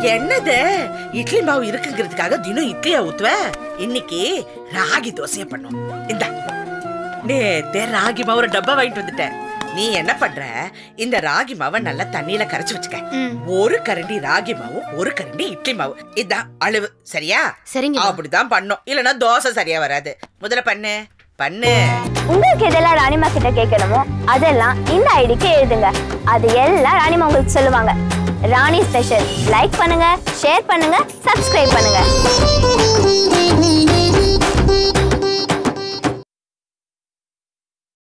என்னது இட்லி மாவு இருக்குங்கிறதுக்காக தினம் இட்லியா ஊத்துவ இன்னைக்கு ராகி தோசைய பண்ணும் இந்த நேத்தே ராகி மாவு ஒரு டப்பா வாங்கிட்டு வந்துட்டேன் நீ என்ன பண்ற இந்த ராகி மாவை நல்லா தண்ணியில கரைச்சு வச்சுக்க ஒரு கரண்டி ராகி மாவு ஒரு கரண்டி இட்லி மாவு இதான் அளவு சரியா சரிங்க அப்படிதான் பண்ணும் இல்லனா தோசை சரியா வராது முதல்ல பண்ணு பண்ணு உங்களுக்கு எதெல்லாம் ராணிமா கிட்ட கேட்கணுமோ அதெல்லாம் இந்த ஐடிக்கு எழுதுங்க அது எல்லாம் ராணிமா உங்களுக்கு சொல்லுவாங்க ராணி ஸ்பெஷல் லைக் பண்ணுங்க ஷேர் பண்ணுங்க சப்ஸ்கிரைப் பண்ணுங்க